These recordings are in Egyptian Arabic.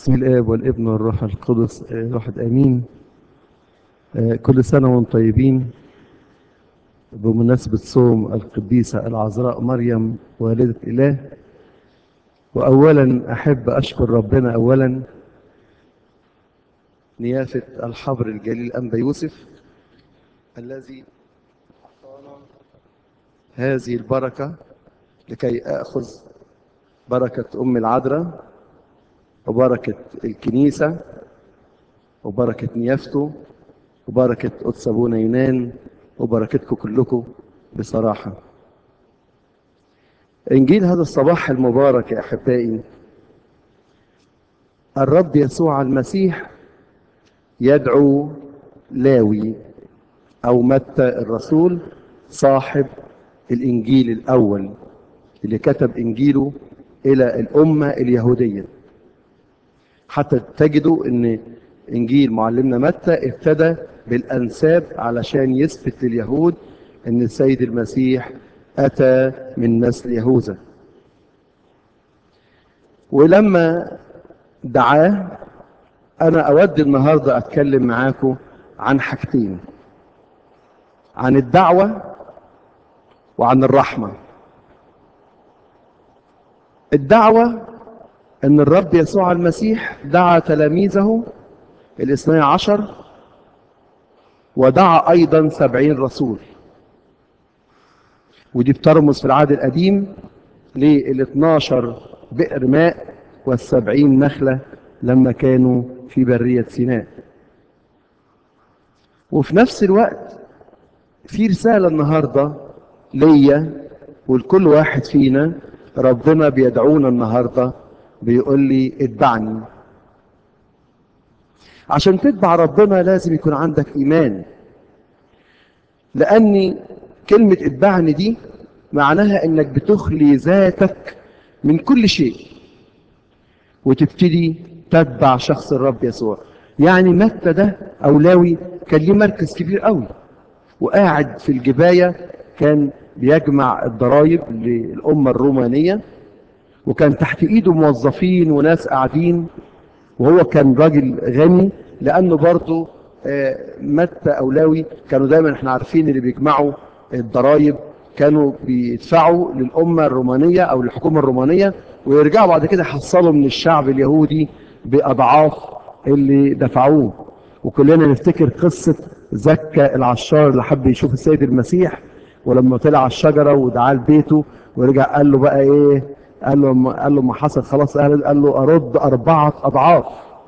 بسم الآب والابن والروح القدس آه، واحد آمين آه، كل سنة وانتم طيبين بمناسبة صوم القديسة العذراء مريم والدة إله وأولا أحب أشكر ربنا أولا نيافة الحبر الجليل أنبا يوسف الذي أعطانا هذه البركة لكي أخذ بركة أم العذراء وبركة الكنيسة وبركة نيافته وبركة قدس أبونا يونان وبركتكم كلكم بصراحة إنجيل هذا الصباح المبارك يا أحبائي الرب يسوع المسيح يدعو لاوي أو متى الرسول صاحب الإنجيل الأول اللي كتب إنجيله إلى الأمة اليهودية حتى تجدوا ان انجيل معلمنا متى ابتدى بالانساب علشان يثبت لليهود ان السيد المسيح اتى من نسل يهوذا ولما دعاه انا اود النهارده اتكلم معاكم عن حاجتين عن الدعوه وعن الرحمه الدعوه ان الرب يسوع المسيح دعا تلاميذه الاثني عشر ودعا ايضا سبعين رسول ودي بترمز في العهد القديم للاثناشر بئر ماء والسبعين نخلة لما كانوا في برية سيناء وفي نفس الوقت في رسالة النهاردة ليا ولكل واحد فينا ربنا بيدعونا النهارده بيقول لي اتبعني عشان تتبع ربنا لازم يكون عندك ايمان لان كلمة اتبعني دي معناها انك بتخلي ذاتك من كل شيء وتبتدي تتبع شخص الرب يسوع يعني متى ده او لاوي كان ليه مركز كبير قوي وقاعد في الجباية كان بيجمع الضرائب للأمة الرومانية وكان تحت ايده موظفين وناس قاعدين وهو كان راجل غني لانه برضه متى او لاوي كانوا دايما احنا عارفين اللي بيجمعوا الضرايب كانوا بيدفعوا للامه الرومانيه او الحكومه الرومانيه ويرجعوا بعد كده يحصلوا من الشعب اليهودي باضعاف اللي دفعوه وكلنا نفتكر قصه زكا العشار اللي حب يشوف السيد المسيح ولما طلع على الشجره ودعاه لبيته ورجع قال له بقى ايه قال له قال له ما حصل خلاص قال, قال له ارد اربعه اضعاف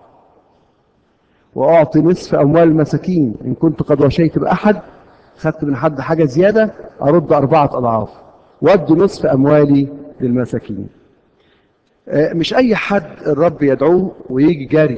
واعطي نصف اموال المساكين ان كنت قد وشيت باحد خدت من حد حاجه زياده ارد اربعه اضعاف وادي نصف اموالي للمساكين مش اي حد الرب يدعوه ويجي جاري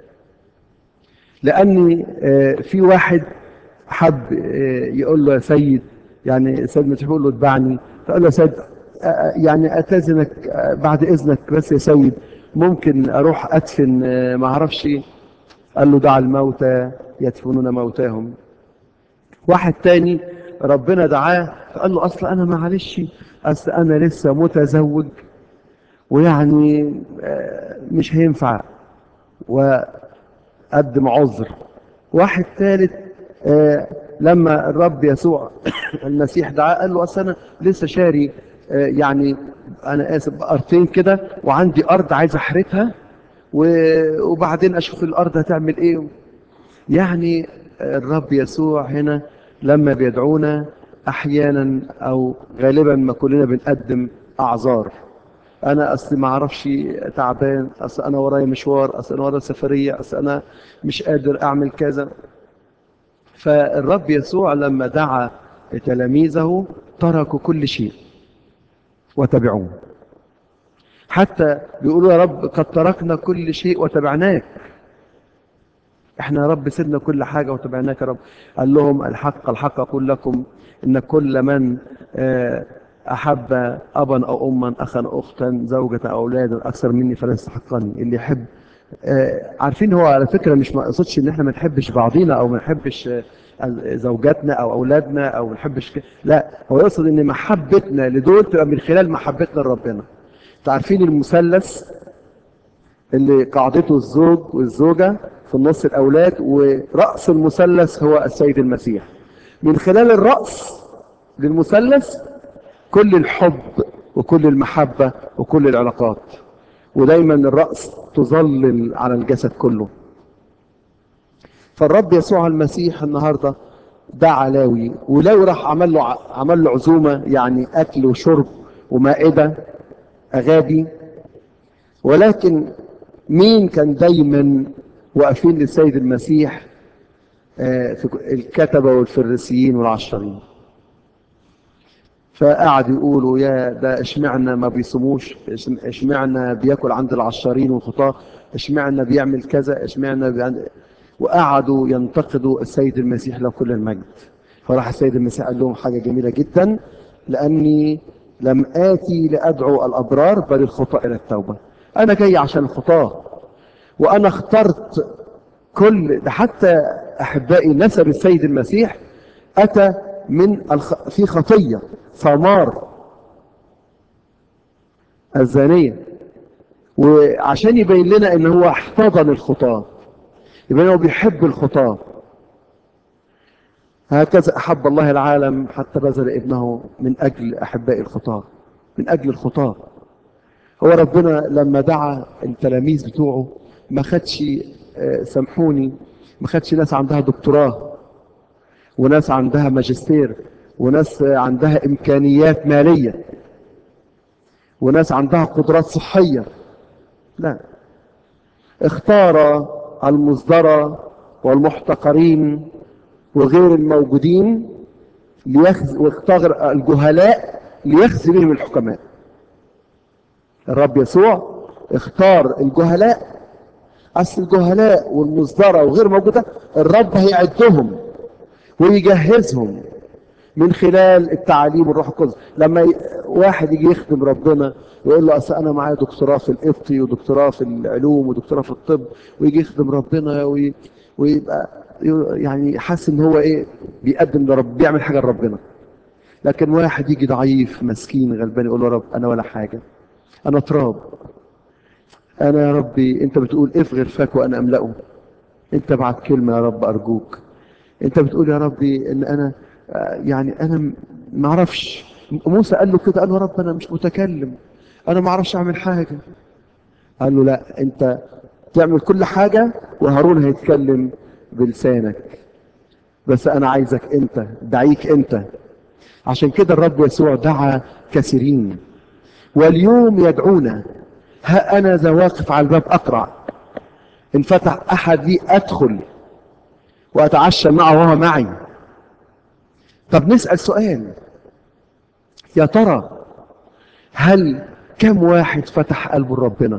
لان في واحد حب يقول له يا سيد يعني سيد مسيح يقول له اتبعني فقال له يا سيد يعني اتاذنك بعد اذنك بس يا سيد ممكن اروح ادفن ما اعرفش قال له دع الموتى يدفنون موتاهم واحد تاني ربنا دعاه فقال له اصل انا معلش اصل انا لسه متزوج ويعني مش هينفع وقدم عذر واحد ثالث لما الرب يسوع المسيح دعاه قال له اصل انا لسه شاري يعني انا اسف بقرتين كده وعندي ارض عايز احرثها وبعدين اشوف الارض هتعمل ايه يعني الرب يسوع هنا لما بيدعونا احيانا او غالبا ما كلنا بنقدم اعذار انا اصل ما اعرفش تعبان اصل انا ورايا مشوار اصل انا ورايا سفريه اصل انا مش قادر اعمل كذا فالرب يسوع لما دعا تلاميذه تركوا كل شيء وتبعوه حتى بيقولوا يا رب قد تركنا كل شيء وتبعناك احنا يا رب سيبنا كل حاجة وتبعناك يا رب قال لهم الحق الحق أقول لكم إن كل من أحب أبا أو أما أخا أو أختا زوجة أو أولادا أكثر مني فلا يستحقني اللي يحب عارفين هو على فكرة مش ما قصدش إن احنا ما نحبش بعضينا أو ما نحبش زوجاتنا او اولادنا او ما نحبش ك... لا هو يقصد ان محبتنا لدول تبقى من خلال محبتنا لربنا انتوا عارفين المثلث اللي قاعدته الزوج والزوجة في النص الأولاد ورأس المثلث هو السيد المسيح من خلال الرأس للمثلث كل الحب وكل المحبة وكل العلاقات ودايما الرأس تظلل على الجسد كله فالرب يسوع المسيح النهارده ده علاوي ولو راح عمل له عمل له عزومه يعني اكل وشرب ومائده اغابي ولكن مين كان دايما واقفين للسيد المسيح آه، في الكتبه والفريسيين والعشرين فقعد يقولوا يا ده اشمعنا ما بيصوموش إش- اشمعنا بياكل عند العشارين والخطاه اشمعنا بيعمل كذا اشمعنا بيعمل وقعدوا ينتقدوا السيد المسيح له كل المجد فراح السيد المسيح قال لهم حاجه جميله جدا لاني لم اتي لادعو الابرار بل الخطاة الى التوبه انا جاي عشان الخطاه وانا اخترت كل ده حتى احبائي نسب السيد المسيح اتى من الخ... في خطيه ثمار الزانيه وعشان يبين لنا ان هو احتضن الخطاه يبقى هو بيحب الخطاه هكذا احب الله العالم حتى بذل ابنه من اجل احباء الخطاه من اجل الخطاه هو ربنا لما دعا التلاميذ بتوعه ما خدش آه، سامحوني ما خدش ناس عندها دكتوراه وناس عندها ماجستير وناس آه، عندها امكانيات ماليه وناس عندها قدرات صحيه لا اختار المصدر والمحتقرين وغير الموجودين ليخز واختار الجهلاء ليخزي بهم الحكماء الرب يسوع اختار الجهلاء اصل الجهلاء والمصدرة وغير موجودة الرب هيعدهم ويجهزهم من خلال التعاليم والروح القدس لما ي... واحد يجي يخدم ربنا ويقول له اصل انا معايا دكتوراه في القبطي ودكتوراه في العلوم ودكتوراه في الطب ويجي يخدم ربنا وي... ويبقى يعني حاسس ان هو ايه بيقدم لرب بيعمل حاجه لربنا لكن واحد يجي ضعيف مسكين غلبان يقول له يا رب انا ولا حاجه انا تراب انا يا ربي انت بتقول افغر فاك وانا املأه انت بعت كلمه يا رب ارجوك انت بتقول يا ربي ان انا آه، يعني انا م- ما اعرفش موسى قال له كده قال له يا رب انا مش متكلم انا ما اعرفش اعمل حاجه قال له لا انت تعمل كل حاجه وهارون هيتكلم بلسانك بس انا عايزك انت دعيك انت عشان كده الرب يسوع دعا كثيرين واليوم يدعونا ها انا ذا واقف على الباب اقرع ان فتح احد لي ادخل واتعشى معه وهو معي طب نسال سؤال يا ترى هل كم واحد فتح قلبه لربنا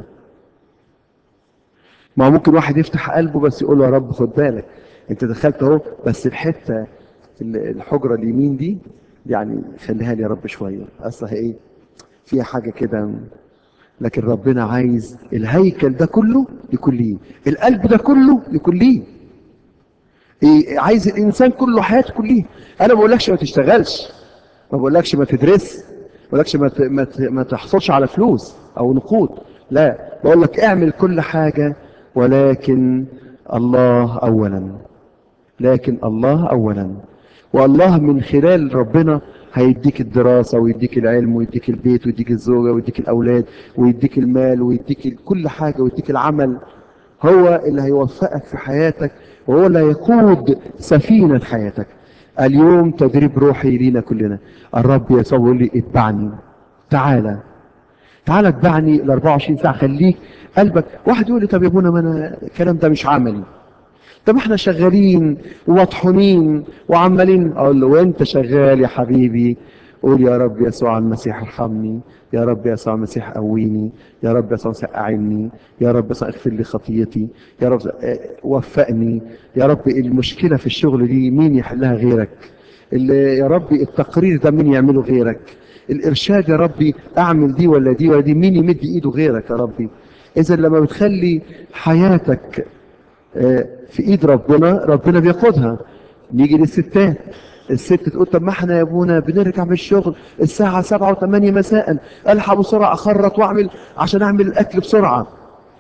ما هو ممكن واحد يفتح قلبه بس يقول له يا رب خد بالك انت دخلت اهو بس الحته ال- الحجره اليمين دي يعني خليها لي يا رب شويه اصل هي ايه فيها حاجه كده لكن ربنا عايز الهيكل ده كله يكون ليه القلب ده كله يكون ليه إيه عايز الانسان كله حياته كله ليه انا ما بقولكش ما تشتغلش ما بقولكش ما تدرس ما بقولكش ما ت- ما ت- ما تحصلش على فلوس او نقود لا بقول لك اعمل كل حاجه ولكن الله اولا لكن الله اولا والله من خلال ربنا هيديك الدراسة ويديك العلم ويديك البيت ويديك الزوجة ويديك الأولاد ويديك المال ويديك كل حاجة ويديك العمل هو اللي هيوفقك في حياتك وهو اللي هيقود سفينة حياتك اليوم تدريب روحي لينا كلنا الرب يسوع يقول لي اتبعني تعالى تعالى اتبعني ال 24 ساعة خليك قلبك واحد يقول لي طب يا ابونا ما انا الكلام ده مش عملي طب احنا شغالين ومطحونين وعمالين اقول له وانت شغال يا حبيبي قول يا رب يسوع المسيح ارحمني يا رب يسوع المسيح قويني يا رب يسوع المسيح اعني يا رب يسوع اغفر لي خطيتي يا رب اه، وفقني يا رب المشكله في الشغل دي مين يحلها غيرك اللي يا رب التقرير ده مين يعمله غيرك الارشاد يا ربي اعمل دي ولا دي ولا دي مين يمد ايده غيرك يا ربي اذا لما بتخلي حياتك في ايد ربنا ربنا بياخدها نيجي للستات الست تقول طب ما احنا يا ابونا بنرجع من الشغل الساعة سبعة وثمانية مساء الحق بسرعة اخرط واعمل عشان اعمل الاكل بسرعة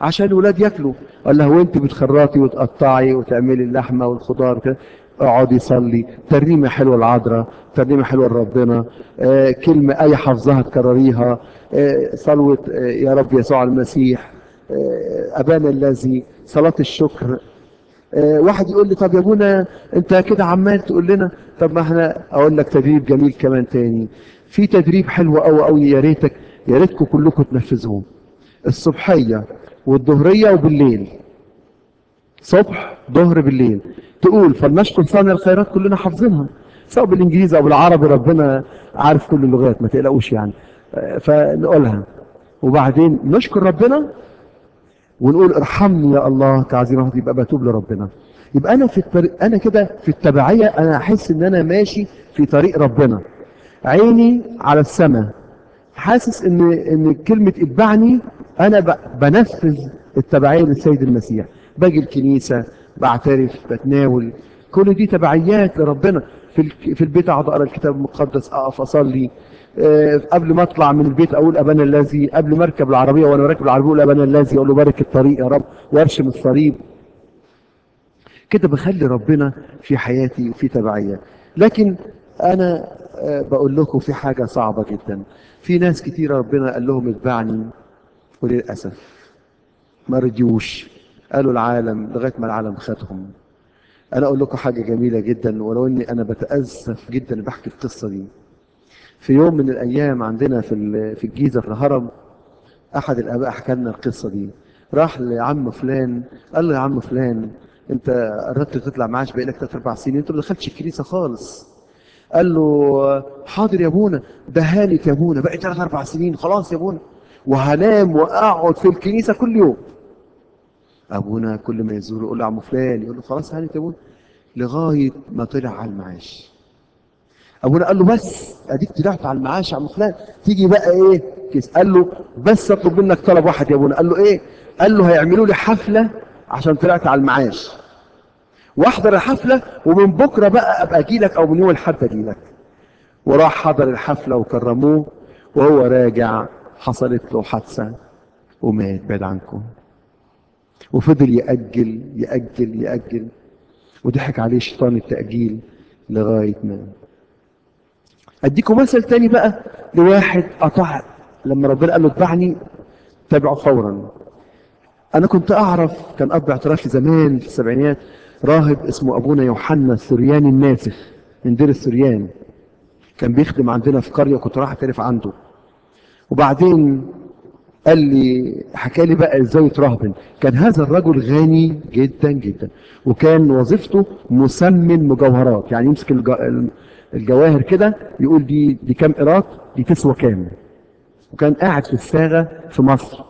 عشان الولاد ياكلوا قال لها وانت بتخرطي وتقطعي وتعملي اللحمه والخضار كده اقعدي صلي ترنيمه حلوه العذراء ترنيمه حلوه لربنا آه كلمه اي حافظاها تكرريها آه صلوه آه يا رب يسوع المسيح آه ابانا الذي صلاه الشكر آه واحد يقول لي طب يا ابونا انت كده عمال تقول لنا طب ما احنا اقول لك تدريب جميل كمان تاني في تدريب حلو قوي قوي يا ريتك يا ريتكم كلكم تنفذوه الصبحيه والظهريه وبالليل صبح ظهر بالليل تقول فلنشكر صانع الخيرات كلنا حافظينها سواء بالانجليزي او بالعربي ربنا عارف كل اللغات ما تقلقوش يعني آه، فنقولها وبعدين نشكر ربنا ونقول ارحمني يا الله كعظيم رحمتك يبقى بتوب لربنا يبقى انا في الطريق انا كده في التبعيه انا احس ان انا ماشي في طريق ربنا عيني على السماء حاسس ان ان كلمه اتبعني انا ب- بنفذ التبعيه للسيد المسيح باجي الكنيسه بعترف بتناول كل دي تبعيات لربنا في ال- في البيت اقعد اقرا الكتاب المقدس اقف اصلي آه، قبل ما اطلع من البيت اقول ابانا الذي قبل ما اركب العربيه وانا راكب العربيه اقول ابانا الذي اقول له بارك الطريق يا رب وارشم الصليب كده بخلي ربنا في حياتي وفي تبعية لكن أنا آه، بقول لكم في حاجة صعبة جدا في ناس كتيرة ربنا قال لهم اتبعني وللأسف ما رضيوش قالوا العالم لغاية ما العالم خدهم أنا أقول لكم حاجة جميلة جدا ولو إني أنا بتأسف جدا بحكي القصة دي في يوم من الأيام عندنا في ال- في الجيزة في الهرم احد الاباء حكى لنا القصه دي راح لعم فلان قال له يا عم فلان انت قربت تطلع معاش بقالك ثلاث اربع سنين انت ما دخلتش الكنيسه خالص قال له حاضر يا ابونا ده هانت يا ابونا بقى ثلاث اربع سنين خلاص يا ابونا وهنام واقعد في الكنيسه كل يوم ابونا كل ما يزوره يقول له يا عم فلان يقول له خلاص هانت يا ابونا لغايه ما طلع على المعاش ابونا قال له بس اديك طلعت على المعاش يا عم فلان تيجي بقى ايه كيس قال له بس اطلب منك طلب واحد يا ابونا قال له ايه قال له هيعملوا لي حفله عشان طلعت على المعاش واحضر الحفله ومن بكره بقى ابقى اجي لك او من يوم الاحد اجي لك وراح حضر الحفله وكرموه وهو راجع حصلت له حادثه ومات بعد عنكم وفضل يأجل يأجل يأجل وضحك عليه شيطان التأجيل لغاية ما اديكم مثل تاني بقى لواحد قطع لما ربنا قال له اتبعني تابعه فورا انا كنت اعرف كان اب اعترافي زمان في السبعينات راهب اسمه ابونا يوحنا السرياني الناسخ من دير السريان كان بيخدم عندنا في قريه كنت رايح اعترف عنده وبعدين قال لي حكى لي بقى ازاي يترهبن كان هذا الرجل غني جدا جدا وكان وظيفته مسمن مجوهرات يعني يمسك الج- الجواهر كده يقول دي دي كام قيراط دي تسوى كام وكان قاعد في الساغه في مصر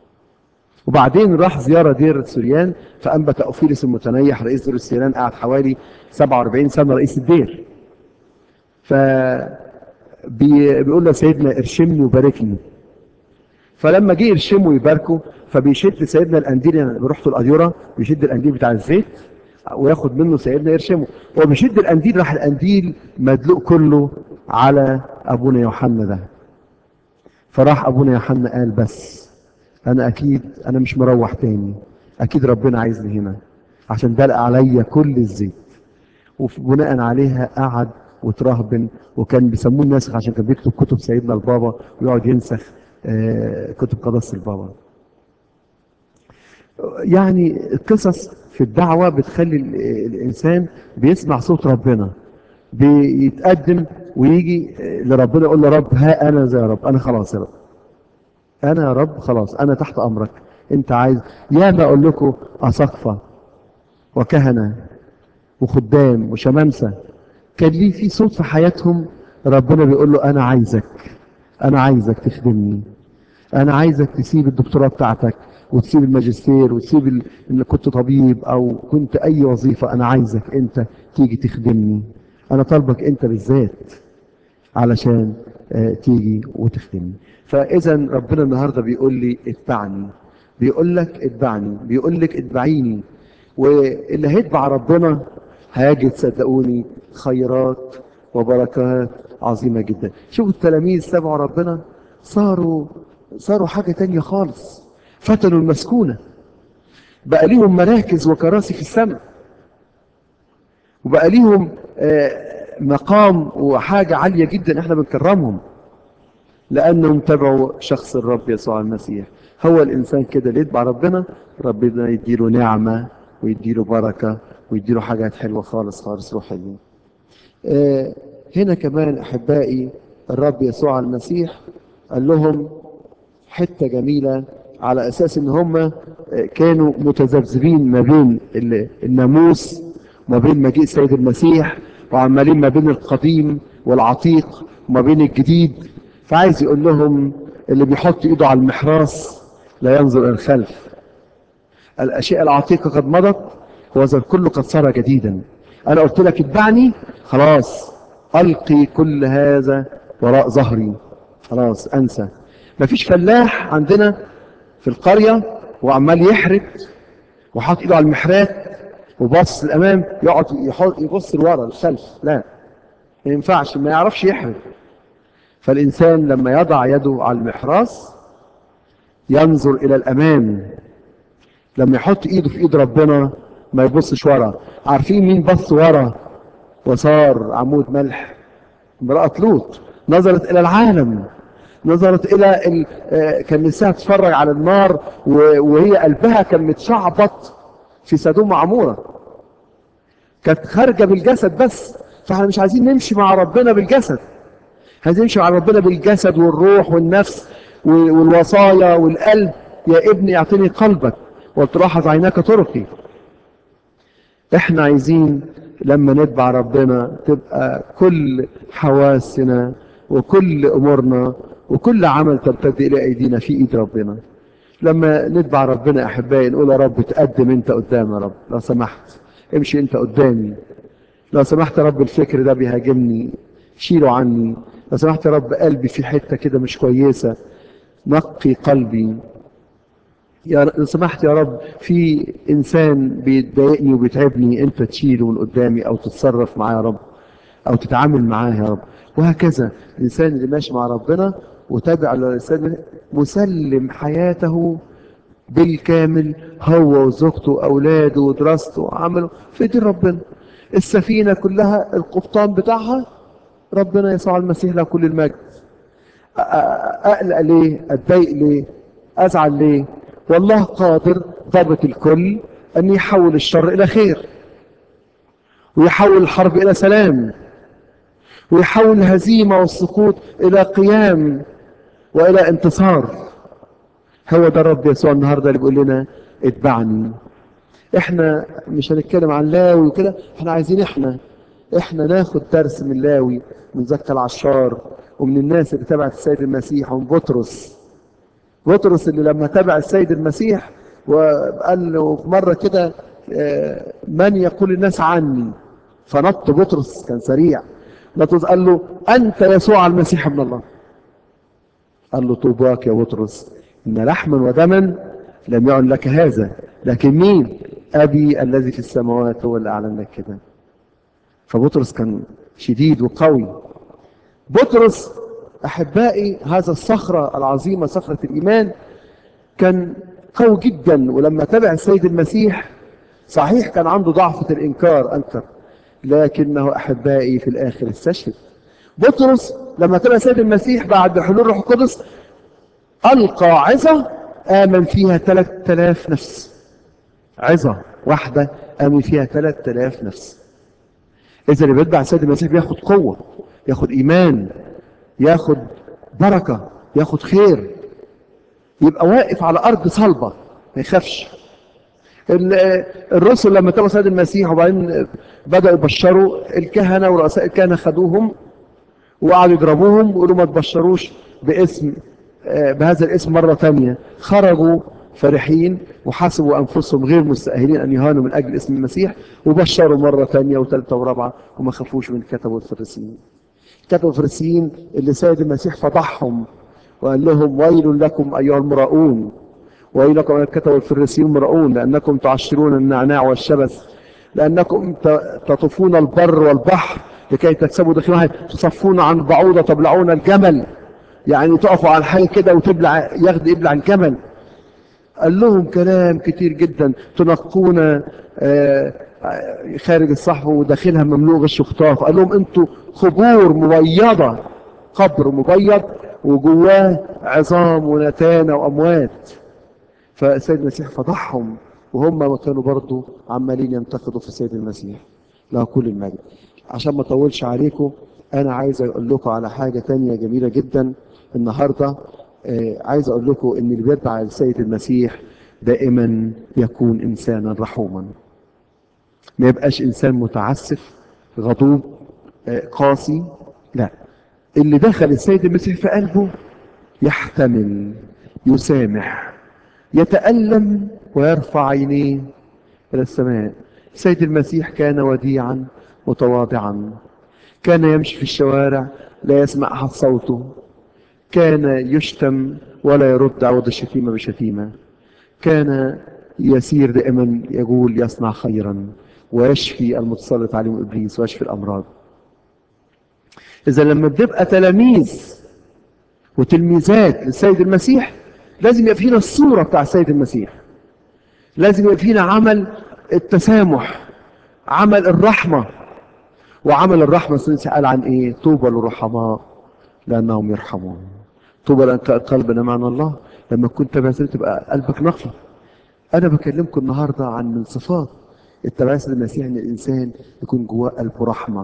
وبعدين راح زياره دير سوريان فانبت اوفيلس المتنيح رئيس دير السوريان قعد حوالي 47 سنه رئيس الدير ف بي- بيقول له سيدنا ارشمني وباركني فلما جه يرشمه ويباركه فبيشد سيدنا القنديل يعني رحت الاديره بيشد القنديل بتاع الزيت وياخد منه سيدنا يرشمه هو بيشد القنديل راح القنديل مدلوق كله على ابونا يوحنا ده فراح ابونا يوحنا قال بس انا اكيد انا مش مروح تاني اكيد ربنا عايزني هنا عشان دلق عليا كل الزيت وبناء عليها قعد وترهبن وكان بيسموه الناسخ عشان كان بيكتب كتب سيدنا البابا ويقعد ينسخ آه، كتب قداسه البابا يعني القصص في الدعوة بتخلي ال- الإنسان بيسمع صوت ربنا بيتقدم ويجي لربنا يقول له رب ها أنا زي يا رب أنا خلاص يا رب أنا يا رب خلاص أنا تحت أمرك أنت عايز يا ما أقول لكم أساقفة وكهنة وخدام وشمامسة كان ليه في صوت في حياتهم ربنا بيقول له أنا عايزك أنا عايزك تخدمني انا عايزك تسيب الدكتوراه بتاعتك وتسيب الماجستير وتسيب ال- انك كنت طبيب او كنت اي وظيفة انا عايزك انت تيجي تخدمني انا طالبك انت بالذات علشان آه، تيجي وتخدمني فاذا ربنا النهارده بيقول لي اتبعني بيقول لك اتبعني بيقول لك اتبعيني واللي هيتبع ربنا هيجد صدقوني خيرات وبركات عظيمة جدا شوفوا التلاميذ تبعوا ربنا صاروا صاروا حاجة تانية خالص فتنوا المسكونة بقى ليهم مراكز وكراسي في السماء وبقى ليهم مقام وحاجة عالية جدا احنا بنكرمهم لأنهم تبعوا شخص الرب يسوع المسيح هو الإنسان كده اللي يتبع ربنا ربنا يديله نعمة ويديله بركة ويديله حاجات حلوة خالص خالص روحية اه هنا كمان أحبائي الرب يسوع المسيح قال لهم حتة جميلة على أساس إن هم كانوا متذبذبين ما بين الناموس وما بين مجيء السيد المسيح وعمالين ما بين القديم والعتيق وما بين الجديد فعايز يقول لهم اللي بيحط ايده على المحراس لا ينظر الى الخلف الاشياء العتيقه قد مضت وذا الكل قد صار جديدا انا قلت لك اتبعني خلاص القي كل هذا وراء ظهري خلاص انسى مفيش فلاح عندنا في القريه وعمال يحرث وحاط ايده على المحرات وبص الامام يقعد يبص لورا الخلف لا ما ينفعش ما يعرفش يحرث فالإنسان لما يضع يده على المحراس ينظر إلى الأمام لما يحط إيده في إيد ربنا ما يبصش ورا عارفين مين بص ورا وصار عمود ملح امرأة لوط نظرت إلى العالم نظرت إلى ال... كان نساها تتفرج على النار وهي قلبها كان متشعبط في سدوم عمورة كانت خارجة بالجسد بس فاحنا مش عايزين نمشي مع ربنا بالجسد عايزين نمشي مع ربنا بالجسد والروح والنفس والوصايا والقلب يا ابني اعطني قلبك وتلاحظ عيناك طرقي احنا عايزين لما نتبع ربنا تبقى كل حواسنا وكل امورنا وكل عمل تمتد الى ايدينا في ايد ربنا لما نتبع ربنا احبائي نقول يا رب تقدم انت قدام يا رب لو سمحت امشي انت قدامي لو سمحت يا رب الفكر ده بيهاجمني شيله عني لو سمحت يا رب قلبي في حته كده مش كويسه نقي قلبي يا لو سمحت يا رب في انسان بيضايقني وبيتعبني انت تشيله من قدامي او تتصرف معاه يا رب او تتعامل معاه يا رب وهكذا الانسان اللي ماشي مع ربنا وتابع للانسان مسلم حياته بالكامل هو وزوجته واولاده ودراسته وعمله في دين ربنا السفينه كلها القبطان بتاعها ربنا يسوع المسيح له كل المجد اقلق ليه اتضايق ليه ازعل ليه والله قادر ضابط الكل ان يحول الشر الى خير ويحول الحرب الى سلام ويحول الهزيمه والسقوط الى قيام والى انتصار هو ده الرب يسوع النهارده اللي بيقول لنا اتبعني احنا مش هنتكلم عن لاوي وكده احنا عايزين احنا احنا ناخد درس من لاوي من زكا العشار ومن الناس اللي تبعت السيد المسيح ومن بطرس بطرس اللي لما تبع السيد المسيح وقال له في مره كده من يقول الناس عني فنط بطرس كان سريع بطرس قال له انت يسوع المسيح ابن الله قال له طوباك يا بطرس ان لحما ودما لم يعن لك هذا لكن مين ابي الذي في السماوات هو اللي اعلن لك كده فبطرس كان شديد وقوي بطرس احبائي هذا الصخره العظيمه صخره الايمان كان قوي جدا ولما تبع السيد المسيح صحيح كان عنده ضعفة الإنكار أنكر لكنه أحبائي في الآخر استشهد بطرس لما تبع السيد المسيح بعد حلول روح القدس ألقى عظة آمن فيها 3000 نفس عظة واحدة آمن فيها 3000 نفس إذا اللي بيتبع السيد المسيح بياخد قوة ياخد إيمان ياخد بركة ياخد خير يبقى واقف على أرض صلبة ما يخافش الرسل لما تبعوا سيد المسيح وبعدين بدأوا يبشروا الكهنة ورؤساء الكهنة خدوهم وقعدوا يضربوهم ويقولوا ما تبشروش باسم بهذا الاسم مرة تانية خرجوا فرحين وحسبوا أنفسهم غير مستأهلين أن يهانوا من أجل اسم المسيح وبشروا مرة تانية وثالثة ورابعة وما خافوش من الكتب والفريسيين الكتب والفريسيين اللي سيد المسيح فضحهم وقال لهم ويل لكم أيها المراؤون ويل لكم أيها الكتب والفريسيين المراؤون لأنكم تعشرون النعناع والشبث لأنكم تطوفون البر والبحر لكي تكسبوا دخلها تصفون عن بعوضة تبلعون الجمل يعني تقفوا على الحي كده وتبلع ياخد يبلع الجمل قال لهم كلام كتير جدا تنقونا آه، آه، خارج الصحف وداخلها مملوء غش وخطاف قال لهم انتوا قبور مبيضة قبر مبيض وجواه عظام ونتانة وأموات فالسيد المسيح فضحهم وهم كانوا برضو عمالين ينتقدوا في السيد المسيح له كل المجد عشان ما اطولش عليكم انا عايز اقول لكم على حاجة تانية جميلة جدا النهاردة آه، عايز اقول لكم ان اللي بيتبع السيد المسيح دائما يكون انسانا رحوما ما يبقاش انسان متعسف غضوب آه، قاسي لا اللي دخل السيد المسيح في قلبه يحتمل يسامح يتألم ويرفع عينيه إلى السماء السيد المسيح كان وديعا متواضعا كان يمشي في الشوارع لا يسمع أحد صوته كان يشتم ولا يرد عوض الشتيمة بشتيمة كان يسير دائما يقول يصنع خيرا ويشفي المتسلط عليهم إبليس ويشفي الأمراض إذا لما بنبقى تلاميذ وتلميذات للسيد المسيح لازم يبقى فينا الصورة بتاع السيد المسيح لازم يبقى فينا عمل التسامح عمل الرحمة وعمل الرحمة السيد قال عن ايه طوبى للرحماء لأنهم يرحمون طوبى لأنك قلبنا معنى الله لما كنت تبع سيد تبقى قلبك نقي أنا بكلمكم النهاردة عن من صفات التبع سيد المسيح إن الإنسان يكون جواه قلبه رحمة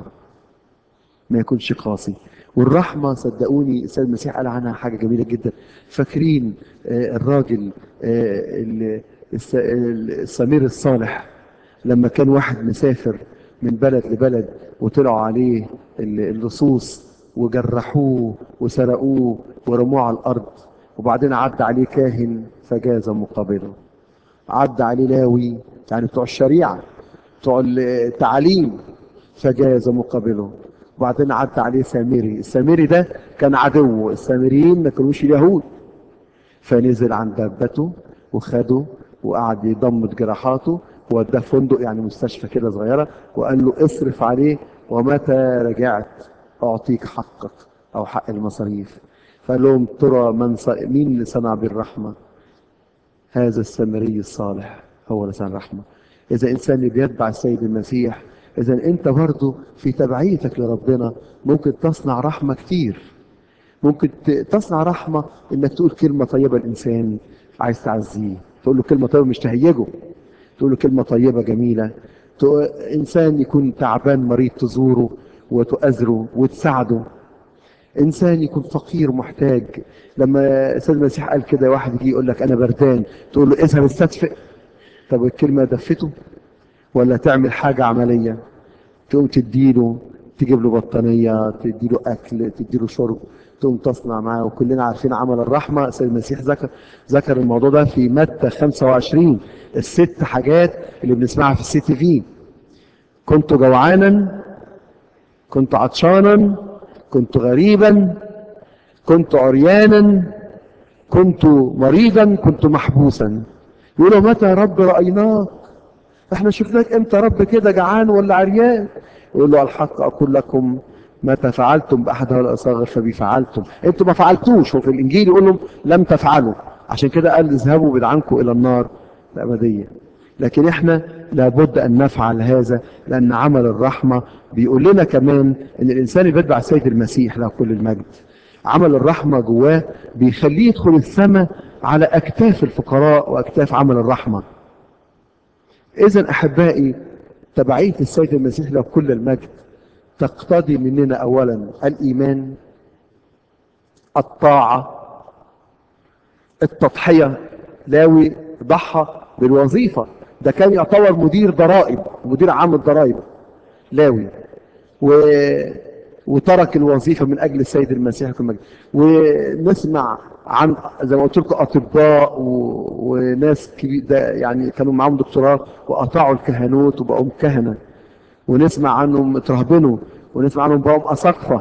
ما يكونش قاسي والرحمة صدقوني السيد المسيح قال عنها حاجة جميلة جدا فاكرين آه، الراجل آه، ال- الس- السمير الصالح لما كان واحد مسافر من بلد لبلد وطلعوا عليه ال- اللصوص وجرحوه وسرقوه ورموه على الأرض وبعدين عدى عليه كاهن فجاز مقابله عدى عليه لاوي يعني بتوع الشريعة بتوع التعليم فجاز مقابله وبعدين عدى عليه سامري السامري ده كان عدو السامريين ما كانوش اليهود فنزل عن دابته وخده وقعد يضمد جراحاته ووداه فندق يعني مستشفى كده صغيره وقال له اصرف عليه ومتى رجعت اعطيك حقك او حق المصاريف فقال لهم ترى من ص... مين اللي صنع بالرحمه هذا السامري الصالح هو لسان رحمة إذا إنسان اللي بيتبع السيد المسيح إذا أنت برضه في تبعيتك لربنا ممكن تصنع رحمة كتير ممكن ت- تصنع رحمة إنك تقول كلمة طيبة لإنسان عايز تعزيه تقول له كلمة طيبة مش تهيجه تقول له كلمة طيبة جميلة تق- إنسان يكون تعبان مريض تزوره وتؤازره وتساعده انسان يكون فقير محتاج لما السيد المسيح قال كده واحد يجي يقول لك انا بردان تقول له اذهب استدفئ طب الكلمه دفته ولا تعمل حاجه عمليه تقوم تديله تجيب له بطانيه تديله اكل تديله شرب تقوم تصنع معاه وكلنا عارفين عمل الرحمه السيد المسيح ذكر ذكر الموضوع ده في متى 25 الست حاجات اللي بنسمعها في السي تي في كنت جوعانا كنت عطشانا كنت غريبا كنت عريانا كنت مريضا كنت محبوسا يقولوا متى يا رب رأيناك احنا شفناك امتى يا رب كده جعان ولا عريان يقول له الحق اقول لكم متى فعلتم باحد هؤلاء الاصاغر فبي فعلتم انتم ما فعلتوش وفي الانجيل يقول لهم لم تفعلوا عشان كده قال اذهبوا بدعنكم الى النار الابديه لكن احنا لابد ان نفعل هذا لان عمل الرحمه بيقول لنا كمان ان الانسان اللي بيتبع السيد المسيح له كل المجد عمل الرحمه جواه بيخليه يدخل السماء على اكتاف الفقراء واكتاف عمل الرحمه اذا احبائي تبعيه السيد المسيح له كل المجد تقتضي مننا اولا الايمان الطاعه التضحيه لاوي ضحى بالوظيفه ده كان يعتبر مدير ضرائب مدير عام الضرائب لاوي و... وترك الوظيفه من اجل السيد المسيح في المجد ونسمع عن زي ما قلت لكم اطباء و... وناس كبير ده يعني كانوا معاهم دكتوراه وقطعوا الكهنوت وبقوا كهنه ونسمع عنهم اترهبنوا ونسمع عنهم بقوا اساقفه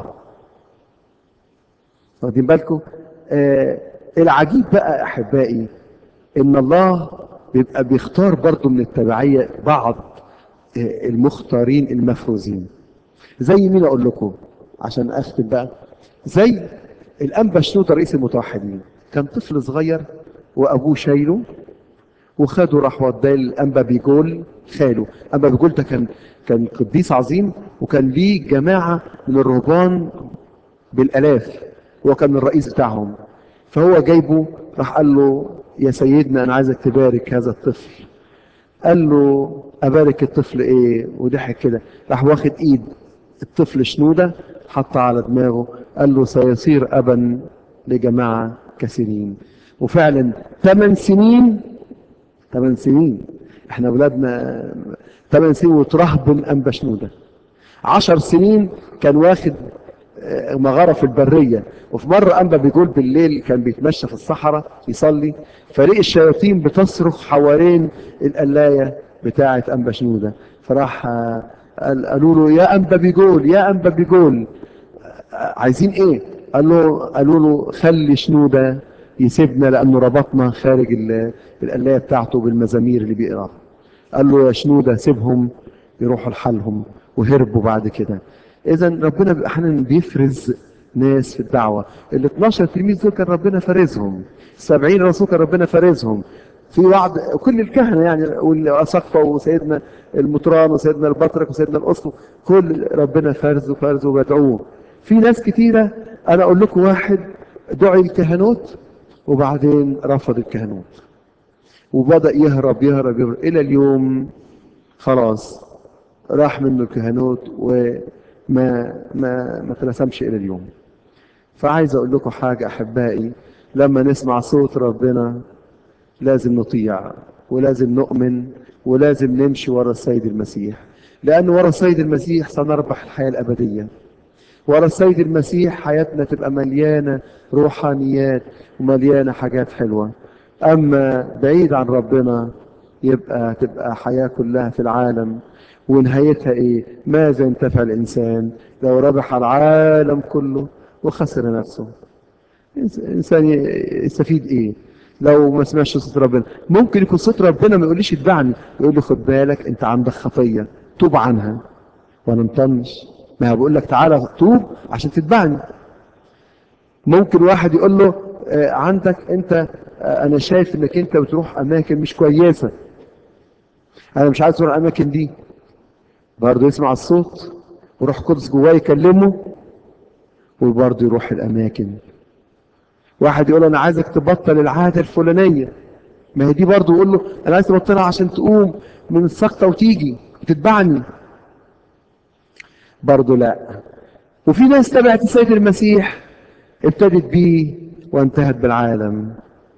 واخدين بالكم آه العجيب بقى احبائي ان الله بيبقى بيختار برضه من التبعيه بعض آه المختارين المفروزين زي مين اقول لكم عشان اختم بقى زي الانبا شنودة رئيس المتوحدين كان طفل صغير وابوه شايله وخده راح وداه الانبا بيجول خاله انبا بيجول ده كان كان قديس عظيم وكان ليه جماعه من الرهبان بالالاف هو كان الرئيس بتاعهم فهو جايبه راح قال له يا سيدنا انا عايزك تبارك هذا الطفل قال له ابارك الطفل ايه وضحك كده راح واخد ايد الطفل شنوده حطها على دماغه قال له سيصير ابا لجماعه كثيرين وفعلا ثمان سنين ثمان سنين احنا اولادنا ثمان سنين وترهبن انبا شنوده عشر سنين كان واخد مغارة في البرية وفي مرة أنبا بيقول بالليل كان بيتمشى في الصحراء يصلي فريق الشياطين بتصرخ حوالين القلاية بتاعة أنبا شنودة فراح قالوا له يا أنبا بيقول يا أنبا بيقول عايزين إيه قال له قالوا له خلي شنودة يسيبنا لأنه ربطنا خارج القلاية بتاعته بالمزامير اللي بيقراها قال له يا شنودة سيبهم يروحوا لحالهم وهربوا بعد كده اذا ربنا احيانا بيفرز ناس في الدعوه ال 12 تلميذ دول كان ربنا فارزهم 70 رسول كان ربنا فارزهم في بعض كل الكهنه يعني والاسقفه وسيدنا المطران وسيدنا البطرك وسيدنا الاسقف كل ربنا فارزه فارزه وبدعوه في ناس كتيره انا اقول لكم واحد دعي الكهنوت وبعدين رفض الكهنوت وبدا يهرب يهرب يهرب الى اليوم خلاص راح منه الكهنوت و ما ما ما ترسمش الى اليوم فعايز اقول لكم حاجه احبائي لما نسمع صوت ربنا لازم نطيع ولازم نؤمن ولازم نمشي ورا السيد المسيح لان ورا السيد المسيح سنربح الحياه الابديه ورا السيد المسيح حياتنا تبقى مليانه روحانيات ومليانه حاجات حلوه اما بعيد عن ربنا يبقى تبقى حياه كلها في العالم ونهايتها ايه ماذا ينتفع الانسان لو ربح العالم كله وخسر نفسه انسان يستفيد ايه لو ما سمعش صوت ربنا ممكن يكون صوت ربنا ما يقوليش اتبعني يقول لي خد بالك انت عندك خطيه توب عنها وانا مطنش ما بقول لك تعالى توب عشان تتبعني ممكن واحد يقول له آه عندك انت آه انا شايف انك انت بتروح اماكن مش كويسه انا مش عايز اروح الاماكن دي برضه يسمع الصوت وروح قدس جواه يكلمه وبرضه يروح الاماكن واحد يقول انا عايزك تبطل العاده الفلانيه ما هي دي برضه يقول له انا عايز تبطلها عشان تقوم من السقطه وتيجي وتتبعني برضه لا وفي ناس تبعت السيد المسيح ابتدت بيه وانتهت بالعالم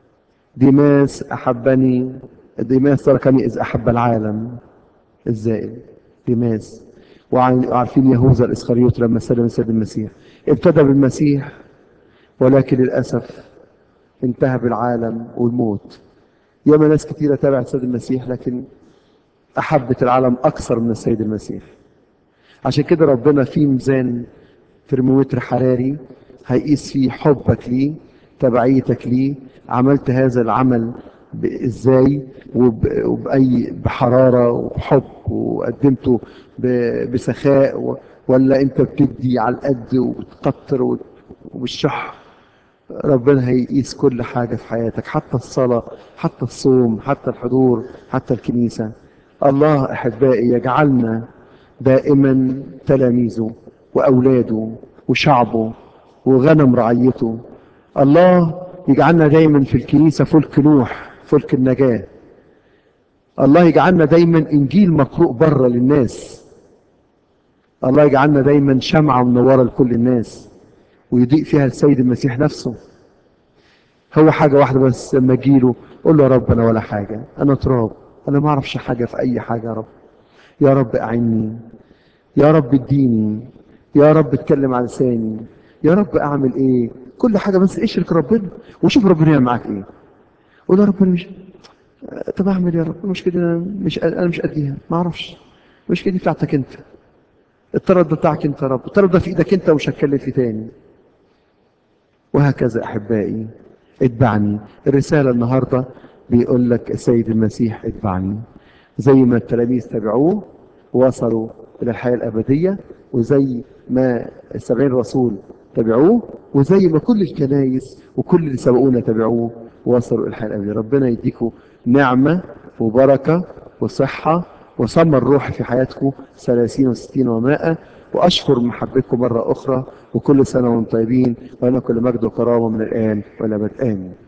ديماس احبني ديماس تركني اذ احب العالم ازاي ديماس وعارفين يهوذا الاسخريوط لما سلم السيد المسيح ابتدى بالمسيح ولكن للاسف انتهى بالعالم والموت ياما ناس كثيره تابعت السيد المسيح لكن احبت العالم اكثر من السيد المسيح عشان كده ربنا في ميزان ترمومتر حراري هيقيس فيه حبك ليه تبعيتك ليه عملت هذا العمل ازاي وب... وبأي بحرارة وبحب وقدمته ب... بسخاء و... ولا انت بتدي على القد وبتقطر و... وبالشح ربنا هيقيس كل حاجة في حياتك حتى الصلاة حتى الصوم حتى الحضور حتى الكنيسة الله أحبائي يجعلنا دائما تلاميذه وأولاده وشعبه وغنم رعيته الله يجعلنا دايما في الكنيسة فلك نوح فلك النجاة الله يجعلنا دايما إنجيل مقروء بره للناس الله يجعلنا دايما شمعة منورة لكل الناس ويضيء فيها السيد المسيح نفسه هو حاجة واحدة بس لما اجيله قول له يا رب أنا ولا حاجة أنا تراب أنا ما أعرفش حاجة في أي حاجة يا رب يا رب أعني يا رب اديني يا رب اتكلم على لساني يا رب أعمل إيه كل حاجة بس اشرك ربنا وشوف ربنا يعمل معاك إيه قول يا رب أنا مش طب أعمل يا رب المشكلة دي أنا مش أنا مش قديها ما أعرفش المشكلة دي بتاعتك أنت الطرد ده بتاعك أنت يا رب الطرد ده في إيدك أنت ومش هتكلم فيه تاني وهكذا أحبائي اتبعني الرسالة النهاردة بيقول لك السيد المسيح اتبعني زي ما التلاميذ تبعوه وصلوا إلى الحياة الأبدية وزي ما السبعين رسول تبعوه وزي ما كل الكنايس وكل اللي سبقونا تبعوه وصلوا إلى الحياة الأبدية ربنا يديكم نعمة وبركة وصحة وثمر روح في حياتكم ثلاثين وستين ومائة وأشكر محبتكم مرة أخرى وكل سنة وانتم طيبين وأنا كل مجد وكرامة من الآن والأبد آمين